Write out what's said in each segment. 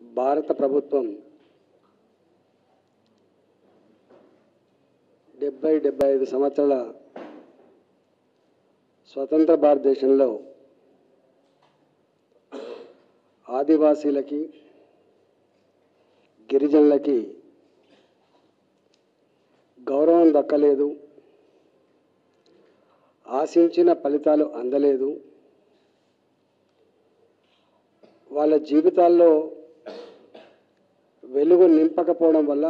భారత ప్రభుత్వం డెబ్బై డెబ్బై ఐదు సంవత్సరాల స్వతంత్ర భారతదేశంలో ఆదివాసీలకి గిరిజనులకి గౌరవం దక్కలేదు ఆశించిన ఫలితాలు అందలేదు వాళ్ళ జీవితాల్లో వెలుగు నింపకపోవడం వల్ల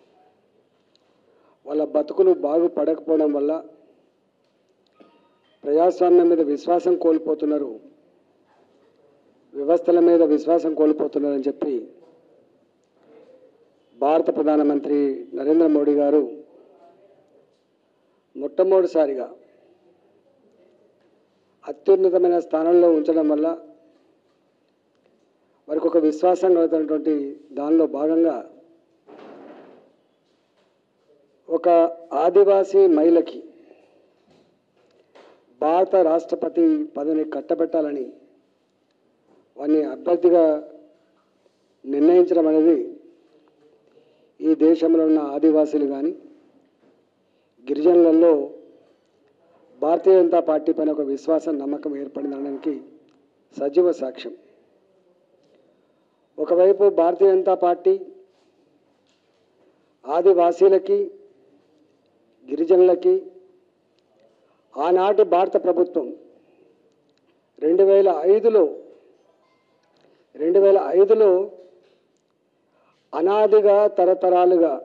వాళ్ళ బతుకులు బాగుపడకపోవడం వల్ల ప్రజాస్వామ్యం మీద విశ్వాసం కోల్పోతున్నారు వ్యవస్థల మీద విశ్వాసం కోల్పోతున్నారని చెప్పి భారత ప్రధానమంత్రి నరేంద్ర మోడీ గారు మొట్టమొదటిసారిగా అత్యున్నతమైన స్థానంలో ఉంచడం వల్ల వారికి ఒక విశ్వాసం కలుగుతున్నటువంటి దానిలో భాగంగా ఒక ఆదివాసీ మహిళకి భారత రాష్ట్రపతి పదవిని కట్టబెట్టాలని వారిని అభ్యర్థిగా నిర్ణయించడం అనేది ఈ దేశంలో ఉన్న ఆదివాసీలు కానీ గిరిజనులలో భారతీయ జనతా పార్టీ పైన ఒక విశ్వాసం నమ్మకం ఏర్పడిందనడానికి సజీవ సాక్ష్యం ఒకవైపు భారతీయ జనతా పార్టీ ఆదివాసీలకి గిరిజనులకి ఆనాటి భారత ప్రభుత్వం రెండు వేల ఐదులో రెండు వేల ఐదులో అనాదిగా తరతరాలుగా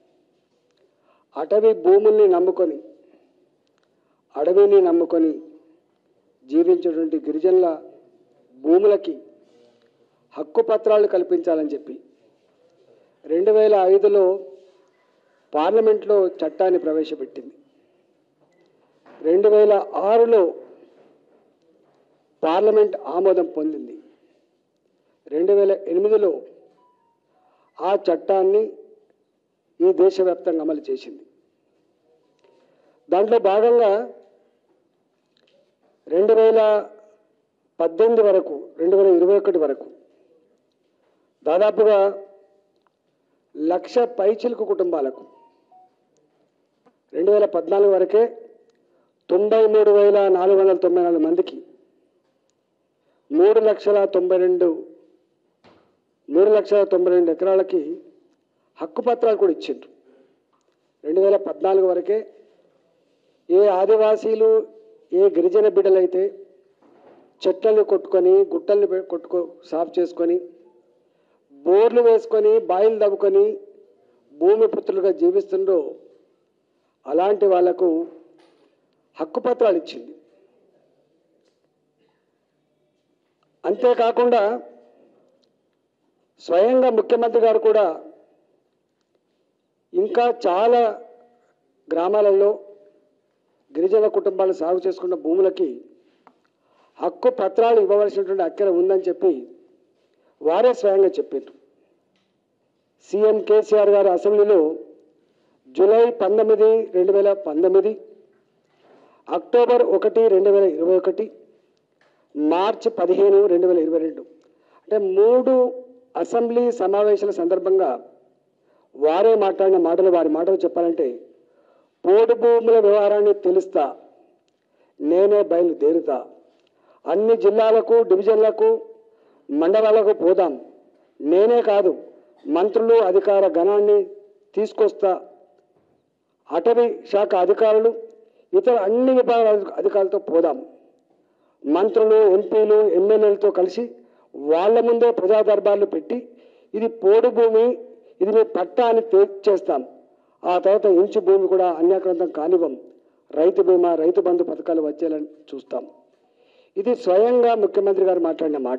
అటవీ భూముల్ని నమ్ముకొని అడవిని నమ్ముకొని జీవించేటువంటి గిరిజనుల భూములకి హక్కు పత్రాలు కల్పించాలని చెప్పి రెండు వేల ఐదులో పార్లమెంట్లో చట్టాన్ని ప్రవేశపెట్టింది రెండు వేల ఆరులో పార్లమెంట్ ఆమోదం పొందింది రెండు వేల ఎనిమిదిలో ఆ చట్టాన్ని ఈ దేశవ్యాప్తంగా అమలు చేసింది దాంట్లో భాగంగా రెండు వేల పద్దెనిమిది వరకు రెండు వేల ఇరవై ఒకటి వరకు దాదాపుగా లక్ష పైచిలుకు కుటుంబాలకు రెండు వేల పద్నాలుగు వరకే తొంభై మూడు వేల నాలుగు వందల తొంభై నాలుగు మందికి మూడు లక్షల తొంభై రెండు మూడు లక్షల తొంభై రెండు ఎకరాలకి హక్కు పత్రాలు కూడా ఇచ్చిండ్రు రెండు వేల పద్నాలుగు వరకే ఏ ఆదివాసీలు ఏ గిరిజన బిడ్డలైతే చెట్లను కొట్టుకొని గుట్టల్ని పె- కొట్టుకో సాఫ్ చేసుకొని బోర్లు వేసుకొని బాయిలు దవ్వుకొని భూమి పుత్రులుగా జీవిస్తుండో అలాంటి వాళ్లకు హక్కు పత్రాలు ఇచ్చింది అంతేకాకుండా స్వయంగా ముఖ్యమంత్రి గారు కూడా ఇంకా చాలా గ్రామాలలో గిరిజన కుటుంబాలు సాగు చేసుకున్న భూములకి హక్కు పత్రాలు ఇవ్వవలసినటువంటి అక్కర ఉందని చెప్పి వారే స్వయంగా చెప్పారు సీఎం కేసీఆర్ గారు అసెంబ్లీలో జూలై పంతొమ్మిది రెండు వేల పంతొమ్మిది అక్టోబర్ ఒకటి రెండు వేల ఇరవై ఒకటి మార్చి పదిహేను రెండు వేల ఇరవై రెండు అంటే మూడు అసెంబ్లీ సమావేశాల సందర్భంగా వారే మాట్లాడిన మాటలు వారి మాటలు చెప్పాలంటే పోడు భూముల వ్యవహారాన్ని తెలుస్తా నేనే బయలుదేరుతా అన్ని జిల్లాలకు డివిజన్లకు మండలాలకు పోదాం నేనే కాదు మంత్రులు అధికార గణాన్ని తీసుకొస్తా అటవీ శాఖ అధికారులు ఇతర అన్ని విభాగాల అధికారులతో పోదాం మంత్రులు ఎంపీలు ఎమ్మెల్యేలతో కలిసి వాళ్ళ ముందే ప్రజా దర్బార్లు పెట్టి ఇది పోడు భూమి ఇది మీ పట్టా అని చేస్తాం ఆ తర్వాత ఇంచు భూమి కూడా అన్యాక్రాంతం కానివ్వం రైతు బీమా రైతు బంధు పథకాలు వచ్చేయాలని చూస్తాం ఇది స్వయంగా ముఖ్యమంత్రి గారు మాట్లాడిన మాట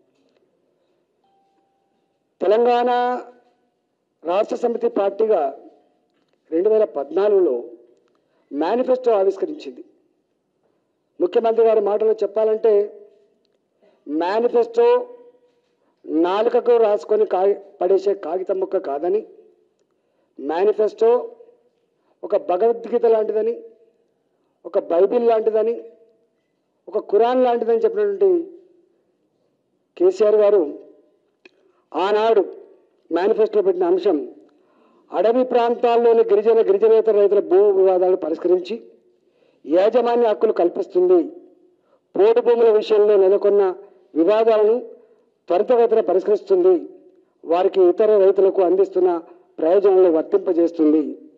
తెలంగాణ రాష్ట్ర సమితి పార్టీగా రెండు వేల పద్నాలుగులో మేనిఫెస్టో ఆవిష్కరించింది ముఖ్యమంత్రి గారి మాటలో చెప్పాలంటే మేనిఫెస్టో నాలుకకు రాసుకొని కా పడేసే కాగితం ముక్క కాదని మేనిఫెస్టో ఒక భగవద్గీత లాంటిదని ఒక బైబిల్ లాంటిదని ఒక ఖురాన్ లాంటిదని చెప్పినటువంటి కేసీఆర్ గారు ఆనాడు మేనిఫెస్టోలో పెట్టిన అంశం అడవి ప్రాంతాల్లోని గిరిజన గిరిజనేతర రైతుల భూ వివాదాలను పరిష్కరించి యాజమాన్య హక్కులు కల్పిస్తుంది పోడు భూముల విషయంలో నెలకొన్న వివాదాలను త్వరితగతిన పరిష్కరిస్తుంది వారికి ఇతర రైతులకు అందిస్తున్న ప్రయోజనాలను వర్తింపజేస్తుంది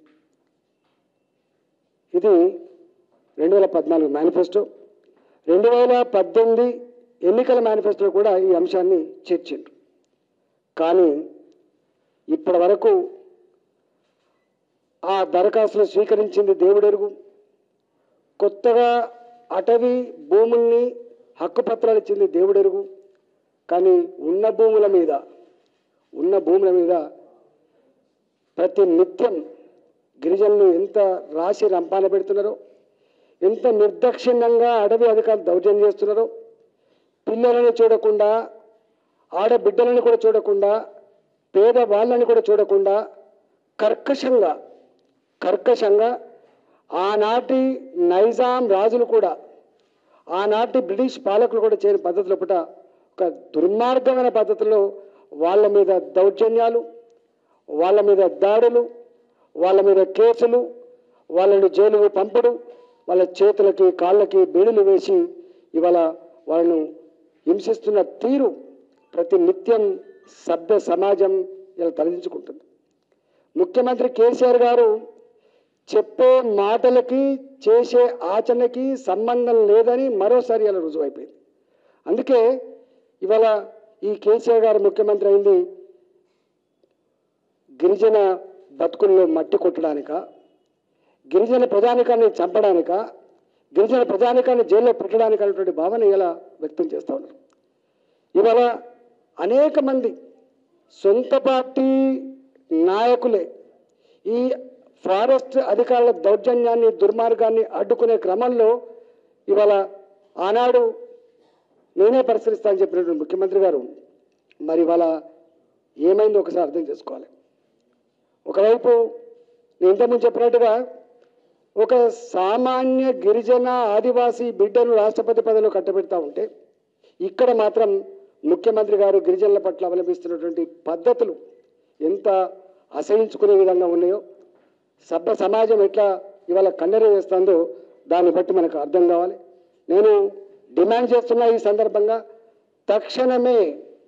ఇది రెండు వేల పద్నాలుగు మేనిఫెస్టో రెండు వేల పద్దెనిమిది ఎన్నికల మేనిఫెస్టోలో కూడా ఈ అంశాన్ని చేర్చిండ్రు కానీ ఇప్పటి వరకు ఆ దరఖాస్తులు స్వీకరించింది దేవుడెరుగు కొత్తగా అటవీ భూముల్ని హక్కుపత్రాలు ఇచ్చింది దేవుడెరుగు కానీ ఉన్న భూముల మీద ఉన్న భూముల మీద ప్రతి నిత్యం గిరిజనులు ఎంత రాసి రంపాన పెడుతున్నారో ఎంత నిర్దాక్షిణ్యంగా అడవి అధికారులు దౌర్జన్యం చేస్తున్నారో పిల్లలని చూడకుండా ఆడబిడ్డలను కూడా చూడకుండా పేద వాళ్ళని కూడా చూడకుండా కర్కశంగా కర్కశంగా ఆనాటి నైజాం రాజులు కూడా ఆనాటి బ్రిటిష్ పాలకులు కూడా చేయని పద్ధతుల పుట ఒక దుర్మార్గమైన పద్ధతిలో వాళ్ళ మీద దౌర్జన్యాలు వాళ్ళ మీద దాడులు వాళ్ళ మీద కేసులు వాళ్ళని జైలుకు పంపడు వాళ్ళ చేతులకి కాళ్ళకి బేడులు వేసి ఇవాళ వాళ్ళను హింసిస్తున్న తీరు ప్రతి నిత్యం సభ్య సమాజం ఇలా తలదించుకుంటుంది ముఖ్యమంత్రి కేసీఆర్ గారు చెప్పే మాటలకి చేసే ఆచరణకి సంబంధం లేదని మరోసారి ఇలా రుజువైపోయింది అందుకే ఇవాళ ఈ కేసీఆర్ గారు ముఖ్యమంత్రి అయింది గిరిజన బతుకుల్లో మట్టి కొట్టడానిక గిరిజన ప్రజానికాన్ని చంపడానిక గిరిజన ప్రజానికాన్ని జైల్లో పెట్టడానికి అనేటువంటి భావన ఇలా వ్యక్తం చేస్తూ ఉన్నారు ఇవాళ అనేక మంది సొంత పార్టీ నాయకులే ఈ ఫారెస్ట్ అధికారుల దౌర్జన్యాన్ని దుర్మార్గాన్ని అడ్డుకునే క్రమంలో ఇవాళ ఆనాడు నేనే పరిశీలిస్తానని చెప్పినటువంటి ముఖ్యమంత్రి గారు మరి ఇవాళ ఏమైందో ఒకసారి అర్థం చేసుకోవాలి ఒకవైపు నేను ఇంతకుముందు చెప్పినట్టుగా ఒక సామాన్య గిరిజన ఆదివాసీ బిడ్డను రాష్ట్రపతి పదవిలో కట్టబెడతా ఉంటే ఇక్కడ మాత్రం ముఖ్యమంత్రి గారు గిరిజనుల పట్ల అవలంబిస్తున్నటువంటి పద్ధతులు ఎంత అసహించుకునే విధంగా ఉన్నాయో సభ్య సమాజం ఎట్లా ఇవాళ కన్నెర చేస్తుందో దాన్ని బట్టి మనకు అర్థం కావాలి నేను డిమాండ్ చేస్తున్న ఈ సందర్భంగా తక్షణమే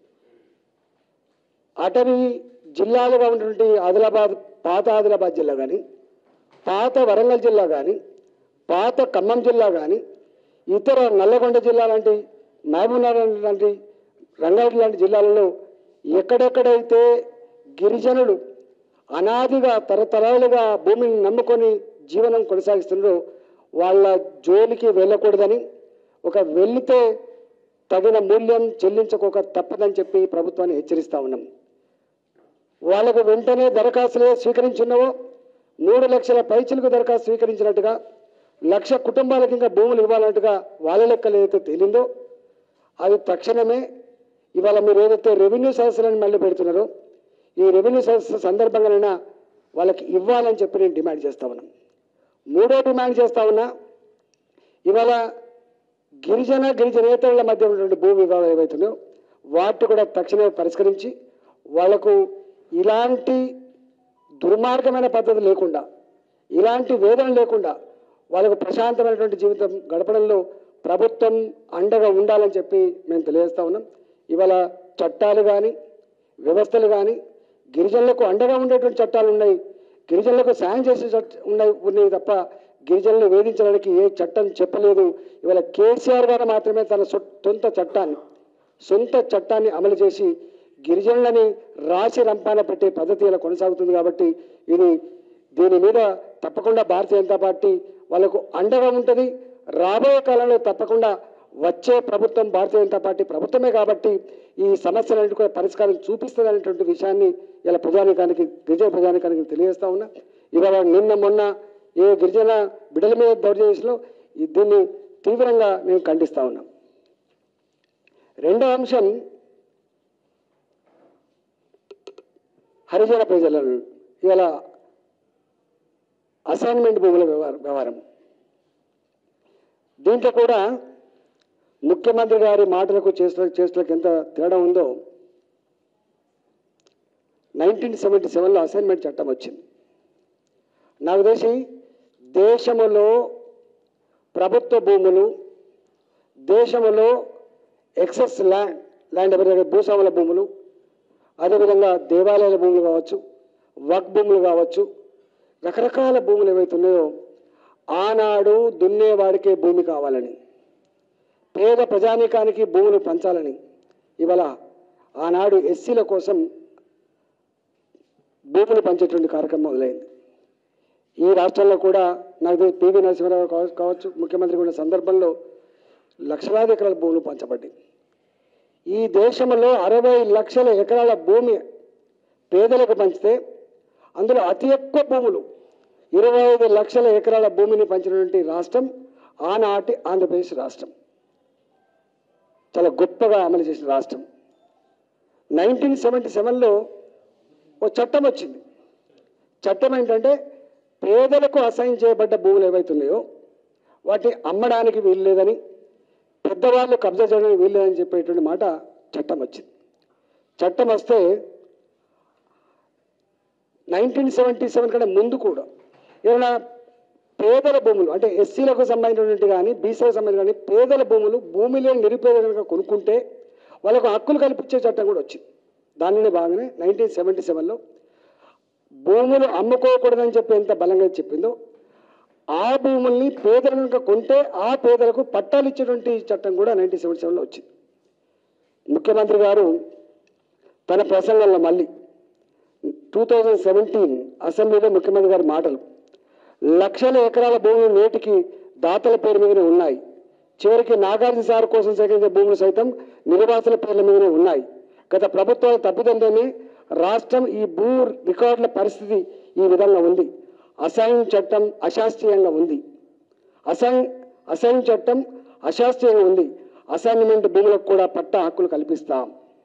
అటవీ జిల్లాలుగా ఉన్నటువంటి ఆదిలాబాద్ పాత ఆదిలాబాద్ జిల్లా కానీ పాత వరంగల్ జిల్లా కానీ పాత ఖమ్మం జిల్లా కానీ ఇతర నల్లగొండ జిల్లా లాంటి మహబూబ్నగర్ లాంటి రంగారెడ్డి లాంటి జిల్లాలలో ఎక్కడెక్కడైతే గిరిజనులు అనాదిగా తరతరాలుగా భూమిని నమ్ముకొని జీవనం కొనసాగిస్తున్నారో వాళ్ళ జోలికి వెళ్ళకూడదని ఒక వెళితే తగిన మూల్యం చెల్లించకోక తప్పదని చెప్పి ప్రభుత్వాన్ని హెచ్చరిస్తా ఉన్నాం వాళ్ళకు వెంటనే దరఖాస్తులే స్వీకరించున్నావో మూడు లక్షల పైచిలకు దరఖాస్తు స్వీకరించినట్టుగా లక్ష కుటుంబాలకు ఇంకా భూములు ఇవ్వాలన్నట్టుగా వాళ్ళ లెక్కలు ఏదైతే తేలిందో అవి తక్షణమే ఇవాళ మీరు ఏదైతే రెవెన్యూ సదస్సులను మళ్ళీ పెడుతున్నారో ఈ రెవెన్యూ సదస్సు సందర్భంగానైనా వాళ్ళకి ఇవ్వాలని చెప్పి నేను డిమాండ్ చేస్తా ఉన్నాను మూడో డిమాండ్ చేస్తా ఉన్నా ఇవాళ గిరిజన గిరిజనేతరుల మధ్య ఉన్నటువంటి భూ వివాదాలు ఏవైతున్నాయో వాటిని కూడా తక్షణమే పరిష్కరించి వాళ్లకు ఇలాంటి దుర్మార్గమైన పద్ధతి లేకుండా ఇలాంటి వేదన లేకుండా వాళ్ళకు ప్రశాంతమైనటువంటి జీవితం గడపడంలో ప్రభుత్వం అండగా ఉండాలని చెప్పి మేము తెలియజేస్తా ఉన్నాం ఇవాళ చట్టాలు కానీ వ్యవస్థలు కానీ గిరిజనులకు అండగా ఉండేటువంటి చట్టాలు ఉన్నాయి గిరిజనులకు సాయం చేసే చట్ట ఉన్నాయి ఉన్నాయి తప్ప గిరిజనులు వేధించడానికి ఏ చట్టం చెప్పలేదు ఇవాళ కేసీఆర్ గారు మాత్రమే తన సొ- సొంత చట్టాన్ని సొంత చట్టాన్ని అమలు చేసి గిరిజనులని రాసి రంపాన పెట్టే పద్ధతి ఇలా కొనసాగుతుంది కాబట్టి ఇది దీని మీద తప్పకుండా భారతీయ జనతా పార్టీ వాళ్ళకు అండగా ఉంటుంది రాబోయే కాలంలో తప్పకుండా వచ్చే ప్రభుత్వం భారతీయ జనతా పార్టీ ప్రభుత్వమే కాబట్టి ఈ సమస్యలన్నిటి కూడా పరిష్కారం చూపిస్తుంది అనేటువంటి విషయాన్ని ఇలా ప్రజానికానికి గిరిజన ప్రజానికానికి తెలియజేస్తా ఉన్నా ఇవాళ నిన్న మొన్న ఏ గిరిజన బిడ్డల మీద దౌర్జన్యం చేసినో ఈ- దీన్ని తీవ్రంగా మేము ఖండిస్తా ఉన్నాం రెండో అంశం హరిజన ప్రజలను ఇవాళ అసైన్మెంట్ భూముల వ్యవహారం వ్యవహారం దీంట్లో కూడా ముఖ్యమంత్రి గారి మాటలకు చేస్తుల చేస్తులకు ఎంత తేడా ఉందో నైన్టీన్ సెవెంటీ సెవెన్లో అసైన్మెంట్ చట్టం వచ్చింది నాకు తెలిసి దేశములో ప్రభుత్వ భూములు దేశంలో ఎక్సెస్ ల్యాండ్ ల్యాండ్ ఎవరి భూస్వాముల భూములు అదేవిధంగా దేవాలయాల భూములు కావచ్చు వక్ భూములు కావచ్చు రకరకాల భూములు ఏవైతే ఉన్నాయో ఆనాడు దున్నేవాడికే భూమి కావాలని పేద ప్రజానీకానికి భూములు పంచాలని ఇవాళ ఆనాడు ఎస్సీల కోసం భూములు పంచేటువంటి కార్యక్రమం మొదలైంది ఈ రాష్ట్రంలో కూడా నాకు తెలిసి పివి నరసింహారావు కావ- కావచ్చు ముఖ్యమంత్రి ఉన్న సందర్భంలో లక్షలాది ఎకరాల భూములు పంచబడ్డాయి ఈ దేశంలో అరవై లక్షల ఎకరాల భూమి పేదలకు పంచితే అందులో అతి ఎక్కువ భూములు ఇరవై ఐదు లక్షల ఎకరాల భూమిని పంచినటువంటి రాష్ట్రం ఆనాటి ఆంధ్రప్రదేశ్ రాష్ట్రం చాలా గొప్పగా అమలు చేసిన రాష్ట్రం నైన్టీన్ సెవెంటీ సెవెన్లో ఓ చట్టం వచ్చింది చట్టం ఏంటంటే పేదలకు అసైన్ చేయబడ్డ భూములు ఏవైతే ఉన్నాయో వాటిని అమ్మడానికి వీలు లేదని పెద్దవాళ్ళు కబ్జా చేయడానికి వీలు లేదని చెప్పేటువంటి మాట చట్టం వచ్చింది చట్టం వస్తే నైన్టీన్ సెవెంటీ సెవెన్ కంటే ముందు కూడా ఏమైనా పేదల భూములు అంటే ఎస్సీలకు సంబంధించినటువంటి కానీ బీసీలకు సంబంధించిన కానీ పేదల భూములు భూమి లేని నిరుపేద కనుక కొనుక్కుంటే వాళ్ళకు హక్కులు కల్పించే చట్టం కూడా వచ్చింది దానిని బాగానే నైన్టీన్ సెవెంటీ సెవెన్లో భూములు అమ్ముకోకూడదని చెప్పి ఎంత బలంగా చెప్పిందో ఆ భూముల్ని పేదలు కనుక కొంటే ఆ పేదలకు పట్టాలు ఇచ్చేటువంటి చట్టం కూడా నైన్టీన్ సెవెంటీ సెవెన్లో వచ్చింది ముఖ్యమంత్రి గారు తన ప్రసంగంలో మళ్ళీ టూ థౌజండ్ సెవెంటీన్ అసెంబ్లీలో ముఖ్యమంత్రి గారి మాటలు లక్షల ఎకరాల భూములు నేటికి దాతల పేరు మీదనే ఉన్నాయి చివరికి నాగార్జున సార్ కోసం సేకరించే భూములు సైతం నిర్వాసుల పేర్ల మీదనే ఉన్నాయి గత ప్రభుత్వాల తప్పిదంతోనే రాష్ట్రం ఈ భూ రికార్డుల పరిస్థితి ఈ విధంగా ఉంది అసైన్ చట్టం అశాస్త్రీయంగా ఉంది అసైన్ అసైన్ చట్టం అశాస్త్రీయంగా ఉంది అసైన్మెంట్ భూములకు కూడా పట్టా హక్కులు కల్పిస్తాం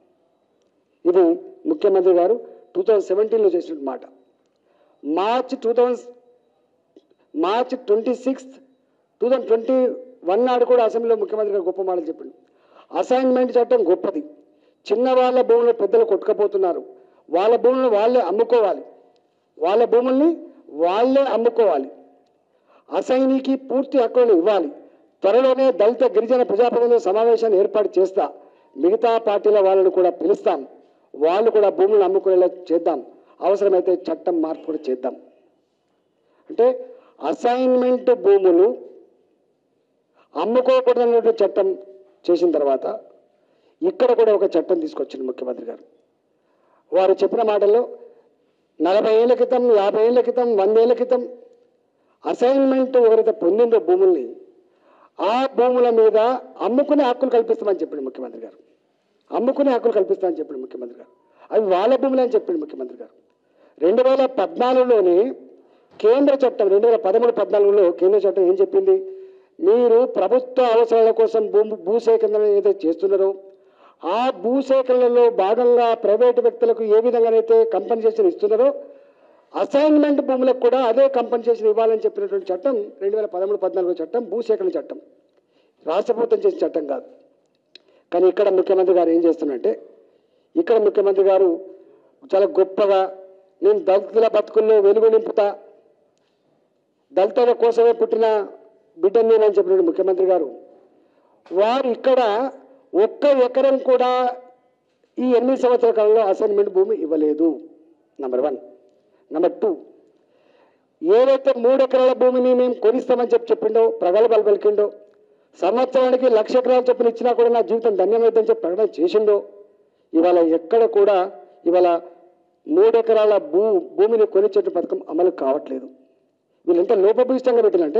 ఇది ముఖ్యమంత్రి గారు టూ థౌజండ్ సెవెంటీన్లో చేసిన మాట March two thousand March twenty sixth two thousand twenty one నాడు కూడా అసెంబ్లీలో ముఖ్యమంత్రి గారు గొప్ప మాటలు చెప్పిండు అసైన్మెంట్ చట్టం గొప్పది చిన్న వాళ్ళ భూములు పెద్దలు కొట్టుకపోతున్నారు వాళ్ళ భూములను వాళ్ళే అమ్ముకోవాలి వాళ్ళ భూముల్ని వాళ్ళే అమ్ముకోవాలి అసైనికి పూర్తి హక్కులను ఇవ్వాలి త్వరలోనే దళిత గిరిజన ప్రజాప్రతినిధుల సమావేశాన్ని ఏర్పాటు చేస్తా మిగతా పార్టీల వాళ్ళను కూడా పిలుస్తాం వాళ్ళు కూడా భూములను అమ్ముకునేలా చేద్దాం అవసరమైతే చట్టం మార్పు కూడా చేద్దాం అంటే అసైన్మెంట్ భూములు అమ్ముకోకూడదన్నటువంటి చట్టం చేసిన తర్వాత ఇక్కడ కూడా ఒక చట్టం తీసుకొచ్చింది ముఖ్యమంత్రి గారు వారు చెప్పిన మాటల్లో నలభై ఏళ్ళ క్రితం యాభై ఏళ్ళ క్రితం వందేళ్ల క్రితం అసైన్మెంట్ ఎవరైతే పొందిందో భూముల్ని ఆ భూముల మీద అమ్ముకునే హక్కులు కల్పిస్తామని చెప్పిండు ముఖ్యమంత్రి గారు అమ్ముకునే హక్కులు కల్పిస్తామని చెప్పిండు ముఖ్యమంత్రి గారు అవి వాళ్ళ భూములే అని చెప్పిండు ముఖ్యమంత్రి గారు రెండు వేల పద్నాలుగులోనే కేంద్ర చట్టం రెండు వేల పదమూడు పద్నాలుగులో కేంద్ర చట్టం ఏం చెప్పింది మీరు ప్రభుత్వ అవసరాల కోసం భూ భూసేకరణ ఏదైతే చేస్తున్నారో ఆ భూసేకరణలో భాగంగా ప్రైవేటు వ్యక్తులకు ఏ విధంగానైతే కంపెన్సేషన్ ఇస్తున్నారో అసైన్మెంట్ భూములకు కూడా అదే కంపెన్సేషన్ ఇవ్వాలని చెప్పినటువంటి చట్టం రెండు వేల పదమూడు పద్నాలుగు చట్టం భూసేకరణ చట్టం రాష్ట్ర ప్రభుత్వం చేసిన చట్టం కాదు కానీ ఇక్కడ ముఖ్యమంత్రి గారు ఏం చేస్తున్నారంటే ఇక్కడ ముఖ్యమంత్రి గారు చాలా గొప్పగా నేను దళితుల బతుకుల్లో వెలుగు నింపుతా దళితుల కోసమే పుట్టిన బిడ్డని నేనని చెప్పిన ముఖ్యమంత్రి గారు వారు ఇక్కడ ఒక్క ఎకరం కూడా ఈ ఎనిమిది సంవత్సరాల కాలంలో అసైన్మెంట్ భూమి ఇవ్వలేదు నంబర్ వన్ నెంబర్ టూ ఏదైతే మూడు ఎకరాల భూమిని మేము కొనిస్తామని చెప్పి చెప్పిండో ప్రగల్భాలు పలికిండో సంవత్సరానికి లక్ష ఎకరాలు చొప్పున ఇచ్చినా కూడా నా జీవితం ధన్యమైందని చెప్పి ప్రకటన చేసిండో ఇవాళ ఎక్కడ కూడా ఇవాళ మూడు ఎకరాల భూ భూమిని కొనిచ్చేట పథకం అమలు కావట్లేదు వీళ్ళు ఎంత లోపభూయిష్టంగా పెట్టినంటే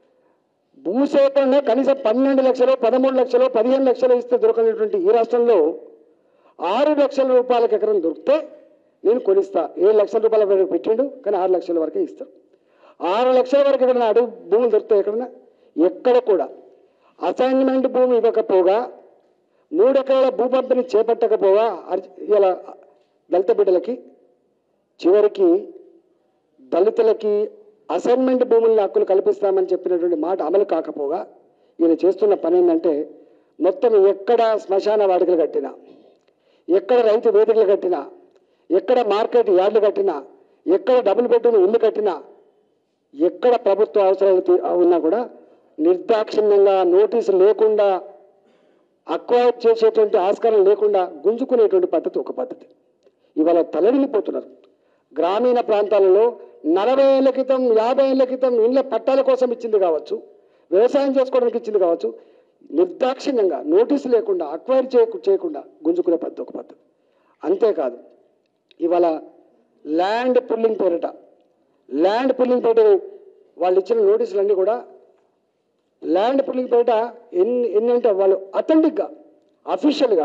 భూసేకరణ కనీసం పన్నెండు లక్షలు పదమూడు లక్షలు పదిహేను లక్షలు ఇస్తే దొరకనటువంటి ఈ రాష్ట్రంలో ఆరు లక్షల రూపాయలకు ఎకరం దొరికితే నేను కొనిస్తా ఏడు లక్షల రూపాయల వరకు పెట్టిండు కానీ ఆరు లక్షల వరకే ఇస్తాను ఆరు లక్షల వరకు ఎక్కడన్నా అడుగు భూములు దొరుకుతాయి ఎక్కడన్నా ఎక్కడ కూడా అసైన్మెంట్ భూమి ఇవ్వకపోగా మూడు ఎకరాల భూ పంపిణీ చేపట్టకపోగా అర్జ- ఇలా దళిత బిడ్డలకి చివరికి దళితులకి అసైన్మెంట్ భూముల హక్కులు కల్పిస్తామని చెప్పినటువంటి మాట అమలు కాకపోగా ఈయన చేస్తున్న పని ఏంటంటే మొత్తం ఎక్కడ శ్మశాన వాటికలు కట్టినా ఎక్కడ రైతు వేదికలు కట్టినా ఎక్కడ మార్కెట్ యార్డులు కట్టినా ఎక్కడ డబుల్ బెడ్రూమ్ ఇల్లు కట్టినా ఎక్కడ ప్రభుత్వ అవసరాలు తీ- ఉన్నా కూడా నిర్దాక్షిణ్యంగా నోటీసు లేకుండా అక్వైర్ చేసేటువంటి ఆస్కారం లేకుండా గుంజుకునేటువంటి పద్ధతి ఒక పద్ధతి ఇవాళ తలడిల్లిపోతున్నారు గ్రామీణ ప్రాంతాలలో నలభై ఏళ్ల క్రితం యాభై ఏళ్ల క్రితం ఇళ్ళ పట్టాల కోసం ఇచ్చింది కావచ్చు వ్యవసాయం చేసుకోవడానికి ఇచ్చింది కావచ్చు నిర్దాక్షిణ్యంగా నోటీసు లేకుండా అక్వైర్ చేయకు చేయకుండా గుంజుకునే పద్ధతి ఒక పద్ధతి అంతేకాదు ఇవాళ ల్యాండ్ పుల్లింగ్ పేరిట ల్యాండ్ పుల్లింగ్ పేరిట వాళ్ళు ఇచ్చిన నోటీసులన్నీ కూడా ల్యాండ్ పుల్లింగ్ పేరిట ఎన్ని ఎన్ని అంటే వాళ్ళు అథెంటిక్గా అఫీషియల్గా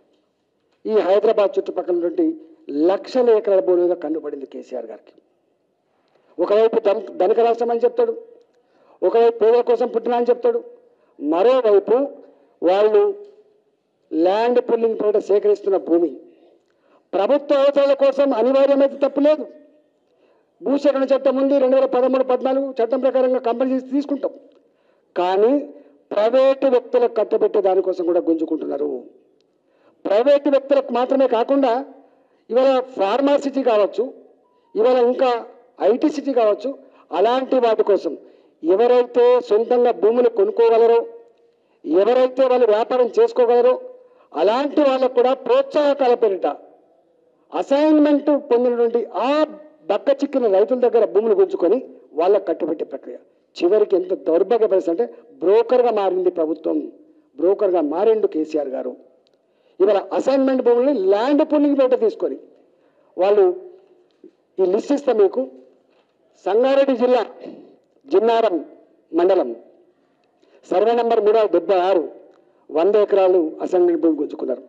ఈ హైదరాబాద్ చుట్టుపక్కల నుండి లక్షల ఎకరాల భూమిగా కన్నుపడింది కేసీఆర్ గారికి ఒకవైపు ధన ధనిక రాష్ట్రం అని చెప్తాడు ఒకవైపు పేదల కోసం పుట్టిన అని చెప్తాడు మరోవైపు వాళ్ళు ల్యాండ్ పుల్లింగ్ పేరిట సేకరిస్తున్న భూమి ప్రభుత్వ అవసరాల కోసం అనివార్యమైతే తప్పులేదు భూసేకరణ చట్టం ఉంది రెండు వేల పదమూడు పద్నాలుగు చట్టం ప్రకారంగా కంపెనీ తీసుకుంటాం కానీ ప్రైవేటు వ్యక్తులకు కట్టబెట్టే దానికోసం కూడా గుంజుకుంటున్నారు ప్రైవేటు వ్యక్తులకు మాత్రమే కాకుండా ఇవాళ ఫార్మాసిటీ కావచ్చు ఇవాళ ఇంకా ఐటీ సిటీ కావచ్చు అలాంటి వాటి కోసం ఎవరైతే సొంతంగా భూములు కొనుక్కోగలరో ఎవరైతే వాళ్ళు వ్యాపారం చేసుకోగలరో అలాంటి వాళ్ళకు కూడా ప్రోత్సాహకాల పేరిట అసైన్మెంట్ పొందినటువంటి ఆ బక్క చిక్కిన రైతుల దగ్గర భూములు గుంజుకొని వాళ్ళకు కట్టుబెట్టే ప్రక్రియ చివరికి ఎంత దౌర్భాగ్య పరిస్థితి అంటే బ్రోకర్గా మారింది ప్రభుత్వం బ్రోకర్గా మారిండు కేసీఆర్ గారు ఇవాళ అసైన్మెంట్ భూముల్ని ల్యాండ్ పూలింగ్ పేట తీసుకొని వాళ్ళు ఈ లిస్ట్ ఇస్తా మీకు సంగారెడ్డి జిల్లా జిన్నారం మండలం సర్వే నంబర్ మూడు వందల డెబ్బై ఆరు వంద ఎకరాలు అసైన్మెంట్ భూమి గుంజుకున్నారు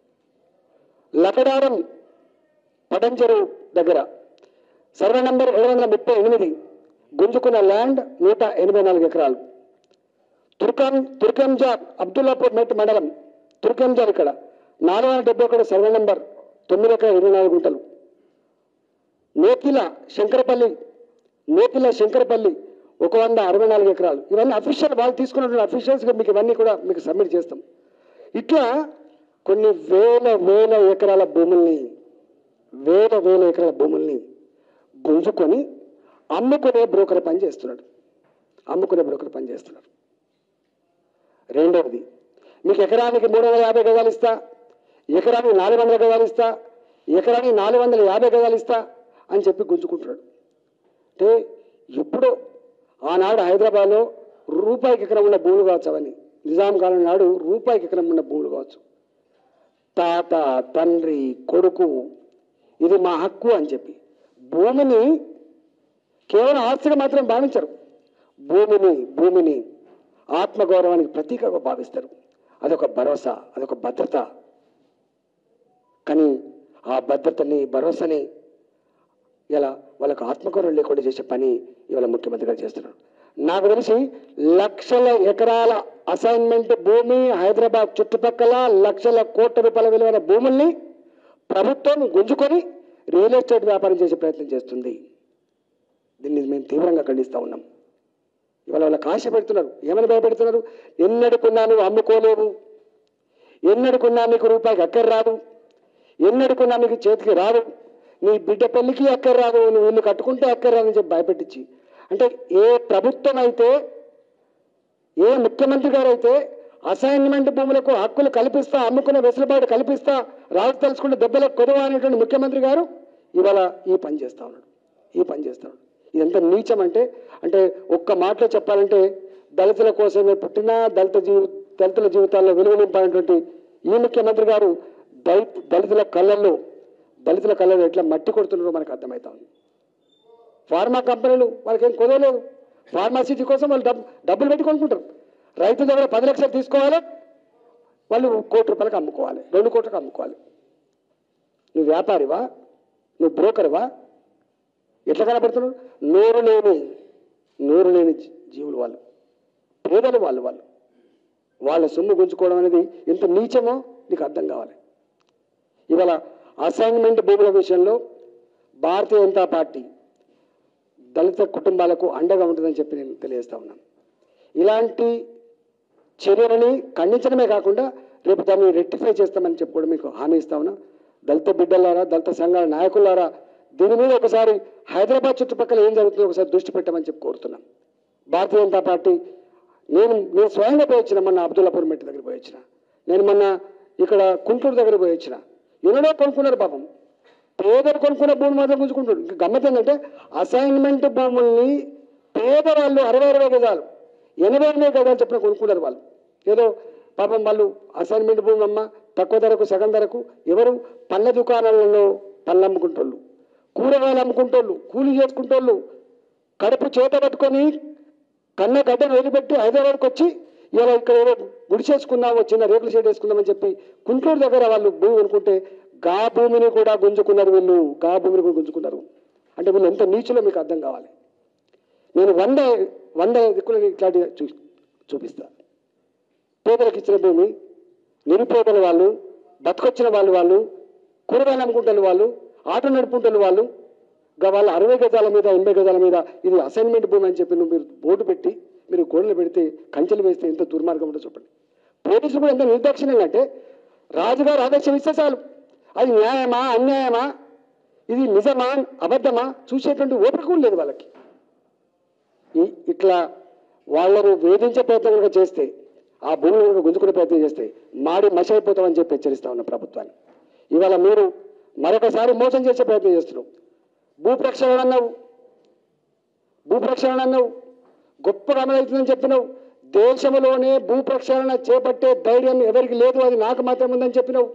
లకడారం పటంచెరు దగ్గర సర్వే నంబర్ ఏడు వందల ముప్పై ఎనిమిది గుంజుకున్న ల్యాండ్ నూట ఎనభై నాలుగు ఎకరాలు తుర్కం తుర్కంజార్ అబ్దుల్లాపూర్ మెట్ మండలం తుర్కంజార్ ఇక్కడ నాలుగు వందల డెబ్బై ఒకటి సర్వే నంబర్ తొమ్మిది ఎకరాల ఇరవై నాలుగు గుంటలు నేకిల శంకరపల్లి నేకిల శంకరపల్లి ఒక వంద అరవై నాలుగు ఎకరాలు ఇవన్నీ అఫీషియల్ వాళ్ళు తీసుకున్నటువంటి అఫీషియల్స్గా మీకు ఇవన్నీ కూడా మీకు సబ్మిట్ చేస్తాం ఇట్లా కొన్ని వేల వేల ఎకరాల భూముల్ని వేల వేల ఎకరాల భూముల్ని గుంజుకొని అమ్ముకునే బ్రోకర్ పని చేస్తున్నాడు అమ్ముకునే బ్రోకర్ పని చేస్తున్నాడు రెండవది మీకు ఎకరానికి మూడు వందల యాభై గజాలు ఇస్తా ఎకరానికి నాలుగు వందల గజాలు ఇస్తా ఎకరానికి నాలుగు వందల యాభై గజాలు ఇస్తా అని చెప్పి గుంజుకుంటున్నాడు అంటే ఎప్పుడో ఆనాడు హైదరాబాద్లో రూపాయికి ఎకరం ఉన్న భూములు కావచ్చు అవన్నీ నిజాం కాలం నాడు రూపాయికి ఎకరం ఉన్న భూములు కావచ్చు తాత తండ్రి కొడుకు ఇది మా హక్కు అని చెప్పి భూమిని కేవలం ఆస్తిగా మాత్రం భావించరు భూమిని భూమిని ఆత్మగౌరవానికి ప్రతీకగా భావిస్తారు అదొక భరోసా అదొక భద్రత కానీ ఆ భద్రతని భరోసాని ఇలా వాళ్ళకు ఆత్మగౌరవం లేకుండా చేసే పని ఇవాళ ముఖ్యమంత్రి గారు చేస్తున్నారు నాకు తెలిసి లక్షల ఎకరాల అసైన్మెంట్ భూమి హైదరాబాద్ చుట్టుపక్కల లక్షల కోట్ల రూపాయల విలువైన భూముల్ని ప్రభుత్వం గుంజుకొని రియల్ ఎస్టేట్ వ్యాపారం చేసే ప్రయత్నం చేస్తుంది దీన్ని మేము తీవ్రంగా ఖండిస్తూ ఉన్నాం ఇవాళ వాళ్ళకి ఆశ పెడుతున్నారు ఏమని భయపెడుతున్నారు ఎన్నడుకున్నా నువ్వు అమ్ముకోలేవు ఎన్నడుకున్నా నీకు రూపాయికి అక్కర రాదు ఎన్నడుకున్నా నీకు చేతికి రాదు నీ బిడ్డ పెళ్లికి అక్కర రాదు నువ్వు ఇల్లు కట్టుకుంటే అక్కర రాదని చెప్పి భయపెట్టించి అంటే ఏ ప్రభుత్వం అయితే ఏ ముఖ్యమంత్రి గారు అయితే అసైన్మెంట్ భూములకు హక్కులు కల్పిస్తా అమ్ముకునే వెసులుబాటు కల్పిస్తా రాజు తలుచుకుంటే దెబ్బలకు కొదవ అనేటువంటి ముఖ్యమంత్రి గారు ఇవాళ ఈ పని చేస్తా ఉన్నాడు ఈ పని చేస్తా ఉన్నాడు ఇదంతా నీచం అంటే అంటే ఒక్క మాటలో చెప్పాలంటే దళితుల కోసమే పుట్టిన దళిత జీవి దళితుల జీవితాల్లో విలువ నింపాలన్నటువంటి ఈ ముఖ్యమంత్రి గారు దళిత దళితుల కళ్ళల్లో దళితుల కళ్ళల్లో ఎట్లా మట్టి కొడుతున్నారో మనకు అర్థమవుతా ఉంది ఫార్మా కంపెనీలు వాళ్ళకేం కుదరలేదు ఫార్మాసిటీ కోసం వాళ్ళు డబ్బు డబ్బులు పెట్టి కొనుక్కుంటారు రైతు దగ్గర పది లక్షలు తీసుకోవాలి వాళ్ళు కోటి రూపాయలకు అమ్ముకోవాలి రెండు కోట్లకు అమ్ముకోవాలి నువ్వు వ్యాపారివా నువ్వు బ్రోకర్వా ఎట్లా కనబడుతున్నావు నోరు లేని నోరు లేని జీ- జీవులు వాళ్ళు పేదలు వాళ్ళు వాళ్ళు వాళ్ళ సొమ్ము గుంజుకోవడం అనేది ఎంత నీచమో నీకు అర్థం కావాలి ఇవాళ అసైన్మెంట్ భూముల విషయంలో భారతీయ జనతా పార్టీ దళిత కుటుంబాలకు అండగా ఉంటుందని చెప్పి నేను తెలియజేస్తా ఉన్నాను ఇలాంటి చర్యలని ఖండించడమే కాకుండా రేపు దాన్ని రెక్టిఫై చేస్తామని చెప్పి కూడా మీకు హామీ ఇస్తా ఉన్నా దళిత బిడ్డలారా దళిత సంఘాల నాయకులారా దీని మీద ఒకసారి హైదరాబాద్ చుట్టుపక్కల ఏం జరుగుతుందో ఒకసారి దృష్టి పెట్టమని చెప్పి కోరుతున్నాం భారతీయ జనతా పార్టీ నేను నేను స్వయంగా పోయి వచ్చిన మొన్న అబ్దుల్లాపూర్ మెట్టు దగ్గర పోయి వచ్చిన నేను మొన్న ఇక్కడ కుంటూరు దగ్గర పోయి వచ్చిన ఎన్నడో కొనుక్కున్నారు పాపం పేదలు కొనుక్కున్న భూమి మాత్రం గుంజుకుంటాడు ఇంకా గమ్మత్ ఏంటంటే అసైన్మెంట్ భూముల్ని పేదవాళ్ళు అరవై అరవై గజాలు ఎనభై ఎనభై గజాలు చెప్పిన కొనుక్కున్నారు వాళ్ళు ఏదో పాపం వాళ్ళు అసైన్మెంట్ భూమి అమ్మ తక్కువ ధరకు సగం ధరకు ఎవరు పళ్ళ దుకాణాలలో పళ్ళు అమ్ముకుంటోళ్ళు కూరగాయలు అమ్ముకుంటోళ్ళు కూలి చేసుకుంటోళ్ళు కడుపు చేత పట్టుకొని కన్న గడ్డను వదిలిపెట్టి హైదరాబాద్కి వచ్చి ఇలా ఇక్కడ ఏదో గుడి చేసుకుందాము చిన్న రేకుల షెడ్ వేసుకుందామని చెప్పి కుంటూరు దగ్గర వాళ్ళు భూమి కొనుక్కుంటే గా భూమిని కూడా గుంజుకున్నారు వీళ్ళు గా భూమిని కూడా గుంజుకున్నారు అంటే వీళ్ళు ఎంత నీచులో మీకు అర్థం కావాలి నేను వంద వంద దిక్కులని ఇట్లాంటి చూ చూపిస్తా పేదలకు ఇచ్చిన భూమి నిరుపేదల వాళ్ళు బతకొచ్చిన వాళ్ళు వాళ్ళు కూరగాయలు అమ్ముకుంటున్న వాళ్ళు ఆటో నడుపుకుంటున్న వాళ్ళు గా వాళ్ళ అరవై గజాల మీద ఎనభై గజాల మీద ఇది అసైన్మెంట్ భూమి అని చెప్పి నువ్వు మీరు బోర్డు పెట్టి మీరు గోడలు పెడితే కంచెలు వేస్తే ఎంత దుర్మార్గం ఉంటుందో చెప్పండి పోలీసులు కూడా ఎంత నిర్దాక్షిణ్యంగా అంటే రాజుగారు ఆదేశం ఇస్తే చాలు అది న్యాయమా అన్యాయమా ఇది నిజమా అబద్ధమా చూసేటువంటి ఓపిక కూడా లేదు వాళ్ళకి ఈ- ఇట్లా వాళ్ళను వేధించే ప్రయత్నం కనుక చేస్తే ఆ భూమిని కనుక గుంజుకునే ప్రయత్నం చేస్తే మాడి మసి అయిపోతామని చెప్పి హెచ్చరిస్తా ఉన్న ప్రభుత్వాన్ని ఇవాళ మీరు మరొకసారి మోసం చేసే ప్రయత్నం చేస్తున్నావు భూ ప్రక్షాళన అన్నావు భూ ప్రక్షాళన అన్నావు గొప్పగా అమలవుతుందని చెప్పినావు దేశంలోనే భూ ప్రక్షాళన చేపట్టే ధైర్యం ఎవరికి లేదు అది నాకు మాత్రం ఉందని చెప్పినావు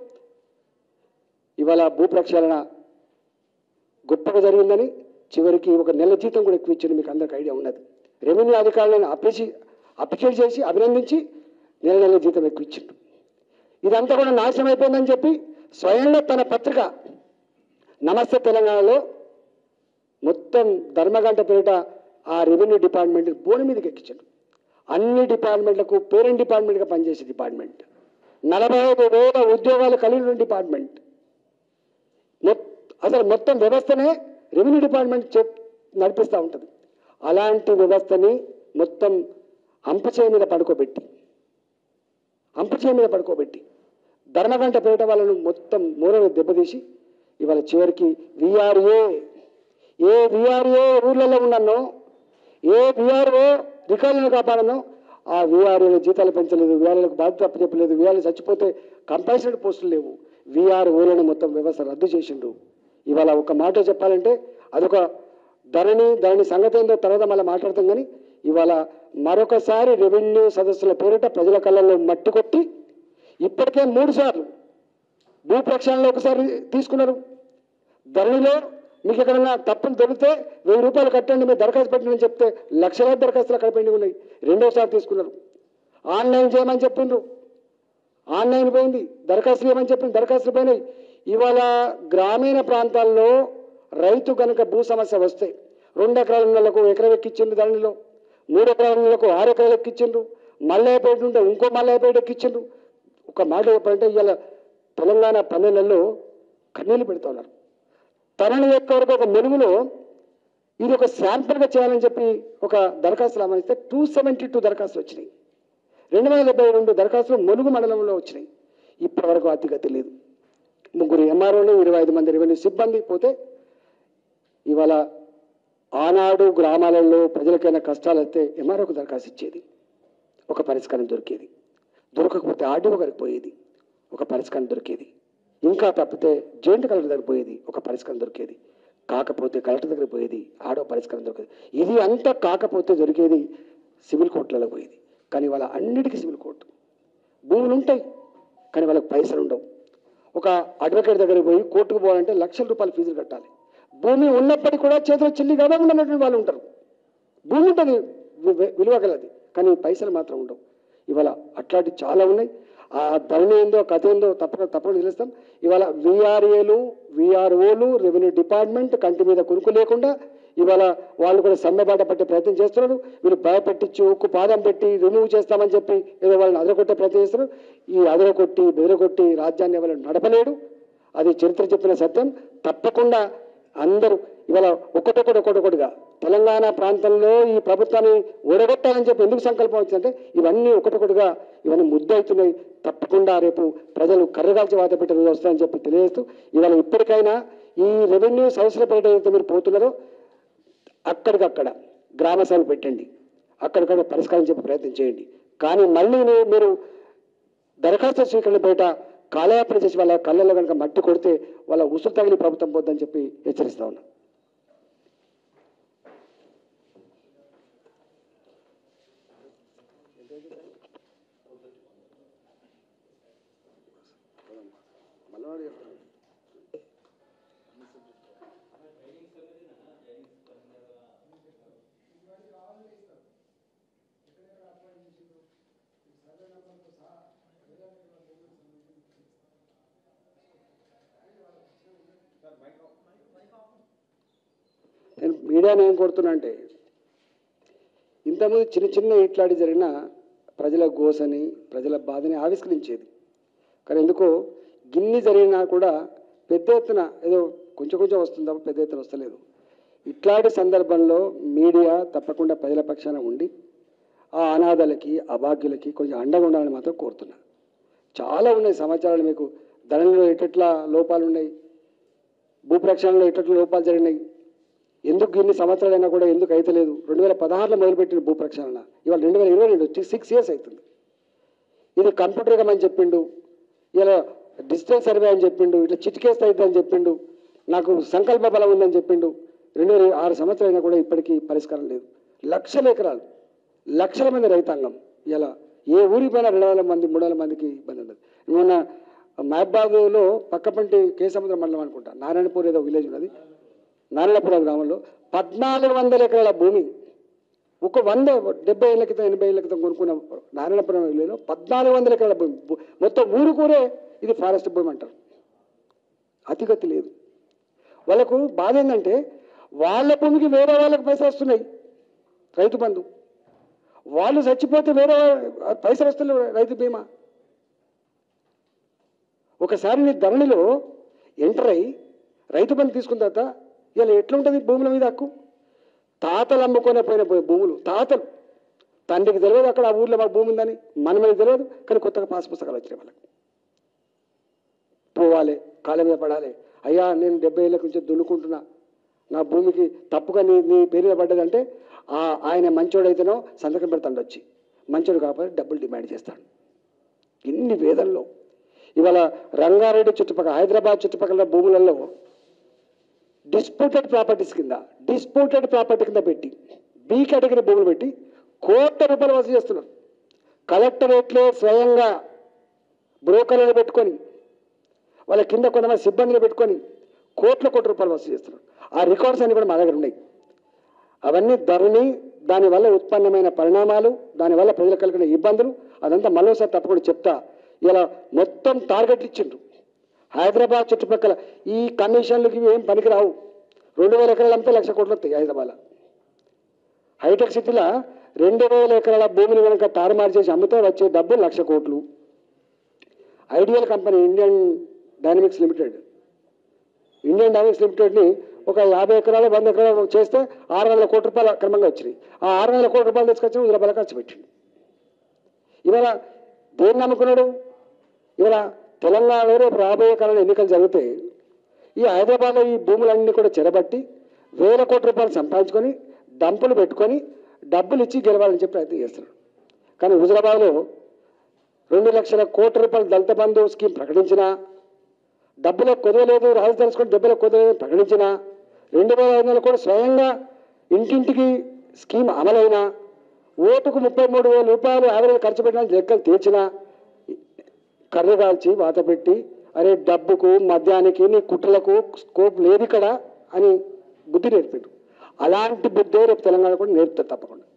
ఇవాళ భూ ప్రక్షాళన గొప్పగా జరిగిందని చివరికి ఒక నెల జీతం కూడా ఎక్కువ ఇచ్చింది మీకు అందరికి ఐడియా ఉన్నది రెవెన్యూ అధికారులను అప్రిషి అప్రిషియేట్ చేసి అభినందించి నెల నెల జీతం ఎక్కువ ఇచ్చిండు ఇదంతా కూడా నాశనం అయిపోయిందని చెప్పి స్వయంగా తన పత్రిక నమస్తే తెలంగాణలో మొత్తం ధర్మగంట పేరిట ఆ రెవెన్యూ డిపార్ట్మెంట్ బోర్డు మీదకి ఎక్కించాడు అన్ని డిపార్ట్మెంట్లకు పేరెంట్ డిపార్ట్మెంట్గా పనిచేసే డిపార్ట్మెంట్ నలభై ఐదు వేల ఉద్యోగాలు కలిగిన డిపార్ట్మెంట్ మొత్- అసలు మొత్తం వ్యవస్థనే రెవెన్యూ డిపార్ట్మెంట్ చెప్ నడిపిస్తూ ఉంటుంది అలాంటి వ్యవస్థని మొత్తం అంపచేయ మీద పడుకోబెట్టి అంపచేయ మీద పడుకోబెట్టి ధర్మగంట పేట వాళ్ళను మొత్తం మూలను దెబ్బతీసి ఇవాళ చివరికి విఆర్ఏ ఏ విఆర్ఏ ఊర్లలో ఉన్నానో ఏ విఆర్ఓ రికార్డులను కాపాడనో ఆ విఆర్ఓల జీతాలు పెంచలేదు విఆర్ఓలకు బాధ్యత అప్పచెప్పలేదు విఆర్ఓ చచ్చిపోతే కంపల్సరీ పోస్టులు లేవు విఆర్ఓలను మొత్తం వ్యవస్థ రద్దు చేసిండు ఇవాళ ఒక మాట చెప్పాలంటే అదొక ధరణి ధరణి సంగతి ఏందో తర్వాత మళ్ళీ మాట్లాడతాం కానీ ఇవాళ మరొకసారి రెవెన్యూ సదస్సుల పేరిట ప్రజల కళ్ళల్లో మట్టి కొట్టి ఇప్పటికే మూడు సార్లు భూ ప్రక్షాళనలో ఒకసారి తీసుకున్నారు ధరణిలో మీకు ఎక్కడన్నా తప్పులు దొరికితే వెయ్యి రూపాయలు కట్టండి మీరు దరఖాస్తు పెట్టండి అని చెప్తే లక్షలాది దరఖాస్తులు అక్కడ పెండింగ్ ఉన్నాయి రెండోసారి తీసుకున్నారు ఆన్లైన్ చేయమని చెప్పిండ్రు ఆన్లైన్ పోయింది దరఖాస్తులు ఏమని చెప్పింది దరఖాస్తులు పోయినాయి ఇవాళ గ్రామీణ ప్రాంతాల్లో రైతు కనుక భూ సమస్య వస్తే రెండు ఎకరాల నెలకు ఎకరం ఎక్కించిండ్రు ధరణిలో మూడు ఎకరాల నెలకు ఆరు ఎకరాలు ఎక్కించిండ్రు మల్లయ్యపేట ఉంటే ఇంకో మల్లయ్యపేట ఎక్కించిండ్రు ఒక మాట చెప్పాలంటే ఇవాళ తెలంగాణ పల్లెలలో కన్నీళ్ళు పెడతా ఉన్నారు తనని యొక్క వరకు ఒక మెలుగులో ఇది ఒక శాంపుల్గా చేయాలని చెప్పి ఒక దరఖాస్తులు అమరిస్తే టూ సెవెంటీ టూ దరఖాస్తులు వచ్చినాయి రెండు వందల డెబ్బై రెండు దరఖాస్తులు ములుగు మండలంలో వచ్చినాయి ఇప్పటి వరకు అతిగతి లేదు ముగ్గురు ఎంఆర్ఓలు ఇరవై ఐదు మంది రెవెన్యూ సిబ్బంది పోతే ఇవాళ ఆనాడు గ్రామాలలో ప్రజలకైనా కష్టాలు వస్తే ఎంఆర్ఓకు దరఖాస్తు ఇచ్చేది ఒక పరిష్కారం దొరికేది దొరకకపోతే ఆర్డీఓ గారికి పోయేది ఒక పరిష్కారం దొరికేది ఇంకా తప్పితే జాయింట్ కలెక్టర్ దగ్గర పోయేది ఒక పరిష్కారం దొరికేది కాకపోతే కలెక్టర్ దగ్గర పోయేది ఆడో పరిష్కారం దొరికేది ఇది అంతా కాకపోతే దొరికేది సివిల్ కోర్టులలో పోయేది కానీ వాళ్ళ అన్నిటికీ సివిల్ కోర్టు భూములు ఉంటాయి కానీ వాళ్ళకి పైసలు ఉండవు ఒక అడ్వకేట్ దగ్గరికి పోయి కోర్టుకు పోవాలంటే లక్షల రూపాయలు ఫీజులు కట్టాలి భూమి ఉన్నప్పటికీ కూడా చేతిలో చిల్లి గడవకుండా ఉన్నటువంటి వాళ్ళు ఉంటారు భూమి ఉంటుంది వి- వి- విలువ గలది కానీ పైసలు మాత్రం ఉండవు ఇవాళ అట్లాంటివి చాలా ఉన్నాయి ఆ ధరణి ఏందో కథ ఏందో తప్పక తప్పకుండా తెలుస్తాం ఇవాళ విఆర్ఏలు విఆర్ఓలు రెవెన్యూ డిపార్ట్మెంట్ కంటి మీద కురుకు లేకుండా ఇవాళ వాళ్ళు కూడా సమ్మెబాట పట్టే ప్రయత్నం చేస్తున్నారు వీళ్ళు భయపెట్టించి ఉక్కు పాదం పెట్టి రిమూవ్ చేస్తామని చెప్పి ఏదో వాళ్ళని అదరకొట్టే ప్రయత్నం చేస్తున్నారు ఈ అదరకొట్టి బెదరగొట్టి రాజ్యాన్ని ఎవరు నడపలేడు అది చరిత్ర చెప్పిన సత్యం తప్పకుండా అందరూ ఇవాళ ఒక్కొక్కటి ఒక్కొక్కటిగా తెలంగాణ ప్రాంతంలో ఈ ప్రభుత్వాన్ని ఓడగొట్టాలని చెప్పి ఎందుకు సంకల్పం వచ్చిందంటే ఇవన్నీ ఒకటొకటిగా ఇవన్నీ ముద్దవుతున్నాయి తప్పకుండా రేపు ప్రజలు కర్రగాల్చి వాత పెట్టే రోజు వస్తాయని చెప్పి తెలియజేస్తూ ఇవాళ ఇప్పటికైనా ఈ రెవెన్యూ సంస్థలపేట ఏదైతే మీరు పోతున్నారో అక్కడికక్కడ గ్రామ సభలు పెట్టండి అక్కడికక్కడ పరిష్కారం చెప్పే ప్రయత్నం చేయండి కానీ మళ్ళీ నే- మీరు దరఖాస్తు స్వీకరణ బయట కాలయాపన చేసి వాళ్ళ కళ్ళల్లో కనుక మట్టి కొడితే వాళ్ళ ఉసురు తగిలి ప్రభుత్వం పోద్దని చెప్పి హెచ్చరిస్తా ఉన్నా నేను మీడియాని ఏం కోరుతున్నా అంటే ఇంతకుముందు చిన్న చిన్న ఇట్లాంటి జరిగిన ప్రజల గోసని ప్రజల బాధని ఆవిష్కరించేది కానీ ఎందుకో గిన్ని జరిగినా కూడా పెద్ద ఎత్తున ఏదో కొంచెం కొంచెం వస్తుంది తప్ప పెద్ద ఎత్తున వస్తలేదు ఇట్లాంటి సందర్భంలో మీడియా తప్పకుండా ప్రజల పక్షాన ఉండి ఆ అనాథలకి అభాగ్యులకి కొంచెం అండగా ఉండాలని మాత్రం కోరుతున్నా చాలా ఉన్నాయి సమాచారాలు మీకు ధరణిలో ఎట్లా లోపాలు ఉన్నాయి భూప్రక్షాళనలో ఎట్లా లోపాలు జరిగినాయి ఎందుకు ఇన్ని సంవత్సరాలైనా కూడా ఎందుకు అయితలేదు రెండు వేల పదహారులో మొదలుపెట్టిన భూ ప్రక్షాళన ఇవాళ రెండు వేల ఇరవై రెండు సిక్స్ ఇయర్స్ అవుతుంది ఇది కంప్యూటర్ అని చెప్పిండు ఇలా డిజిటల్ సర్వే అని చెప్పిండు ఇట్లా చిటికేస్తే అవుతుంది అని చెప్పిండు నాకు సంకల్ప బలం ఉందని చెప్పిండు రెండు వేల ఆరు సంవత్సరాలైనా కూడా ఇప్పటికీ పరిష్కారం లేదు లక్షల ఎకరాలు లక్షల మంది రైతాంగం ఇలా ఏ ఊరికి పోయినా రెండు వందల మంది మూడు వందల మందికి ఇబ్బంది ఉండదు మొన్న మహబాద్లో పక్కపంటి కేసముద్రం మండలం అనుకుంటా నారాయణపూర్ ఏదో విలేజ్ ఉన్నది నారాయణపురం గ్రామంలో పద్నాలుగు వందల ఎకరాల భూమి ఒక వంద డెబ్బై ఏళ్ళ క్రితం ఎనభై ఏళ్ళ క్రితం కొనుక్కున్న నారాయణపురం విలేజ్లో పద్నాలుగు వందల ఎకరాల భూమి భూ- మొత్తం ఊరు కూరే ఇది ఫారెస్ట్ భూమి అంటారు అతిగతి లేదు వాళ్ళకు బాధ ఏంటంటే వాళ్ళ భూమికి వేరే వాళ్ళకి పైసలు వస్తున్నాయి రైతు బంధు వాళ్ళు చచ్చిపోతే వేరే వాళ్ళ- పైసలు వస్తున్నాయి రైతు బీమా ఒకసారి నీ ధరణిలో ఎంటర్ అయ్యి రైతు బంధు తీసుకున్న తర్వాత ఇలా ఎట్లుంటుంది భూముల మీద హక్కు తాతలు అమ్ముకొని పోయిన పోయి భూములు తాతలు తండ్రికి తెలియదు అక్కడ ఆ ఊర్లో మాకు భూమి ఉందని మన మీద తెలియదు కానీ కొత్తగా పాస్ పుస్తకాలు వచ్చినాయి వాళ్ళకి పోవాలి కాళ్ళ మీద పడాలి అయ్యా నేను డెబ్బై ఏళ్ళ నుంచి దున్నుకుంటున్నా నా భూమికి తప్పుగా నీ నీ పేరు మీద పడ్డదంటే ఆ ఆయన మంచోడైతేనో సంతకం పెడతాడు వచ్చి మంచోడు కాకపోతే డబ్బులు డిమాండ్ చేస్తాడు ఇన్ని వేదనలో ఇవాళ రంగారెడ్డి చుట్టుపక్కల హైదరాబాద్ చుట్టుపక్కల భూములలో డిస్ప్యూటెడ్ ప్రాపర్టీస్ కింద డిస్ప్యూటెడ్ ప్రాపర్టీ కింద పెట్టి బి కేటగిరీ భూములు పెట్టి కోట్ల రూపాయలు వసూలు చేస్తున్నారు కలెక్టరేట్లే స్వయంగా బ్రోకర్లను పెట్టుకొని వాళ్ళ కింద కొంతమంది సిబ్బందిని పెట్టుకొని కోట్ల కోట్ల రూపాయలు వసూలు చేస్తున్నారు ఆ రికార్డ్స్ అన్ని కూడా మా దగ్గర ఉన్నాయి అవన్నీ ధరణి దానివల్ల ఉత్పన్నమైన పరిణామాలు దానివల్ల ప్రజలకు కలిగిన ఇబ్బందులు అదంతా మరోసారి తప్పకుండా చెప్తా ఇలా మొత్తం టార్గెట్లు ఇచ్చిండ్రు హైదరాబాద్ చుట్టుపక్కల ఈ కమిషన్లకి ఇవి ఏం పనికిరావు రెండు వేల ఎకరాలు అమ్మితే లక్ష కోట్లు వస్తాయి హైదరాబాద్ హైటెక్ సిటీలో రెండు వేల ఎకరాల భూమిని కనుక తారుమారు చేసి అమ్మితే వచ్చే డబ్బు లక్ష కోట్లు ideal company Indian Dynamics Limited Indian Dynamics లిమిటెడ్ని ఒక యాభై ఎకరాలు వంద ఎకరాలు చేస్తే ఆరు వందల కోట్ల రూపాయలు క్రమంగా వచ్చినాయి ఆ ఆరు వందల కోట్ల రూపాయలు తీసుకొచ్చి వంద రూపాయలు ఖర్చు పెట్టిండు ఇవాళ దేన్ని నమ్ముకున్నాడు ఇవాళ తెలంగాణలో రేపు రాబోయే కాలంలో ఎన్నికలు జరిగితే ఈ హైదరాబాద్లో ఈ భూములన్నీ కూడా చెరబట్టి వేల కోట్ల రూపాయలు సంపాదించుకొని డంపులు పెట్టుకొని డబ్బులు ఇచ్చి గెలవాలని చెప్పి ప్రయత్నం చేస్తున్నాడు కానీ హుజరాబాద్లో రెండు లక్షల కోట్ల రూపాయల దళిత బంధు స్కీమ్ ప్రకటించినా డబ్బులకు కుదరలేదు రాజు తెలుసుకొని డబ్బులకు కుదరలేదు ప్రకటించిన రెండు వేల ఐదు వందలు కూడా స్వయంగా ఇంటింటికి స్కీమ్ అమలైన ఓటుకు ముప్పై మూడు వేల రూపాయలు యావరేజ్ ఖర్చు పెట్టిన లెక్కలు తీర్చిన కర్రగాల్చి వాత పెట్టి అరే డబ్బుకు మద్యానికి నీ కుట్రలకు స్కోప్ లేదు ఇక్కడ అని బుద్ధి నేర్పాడు అలాంటి బుద్ధి రేపు తెలంగాణ కూడా నేర్పుతారు తప్పకుండా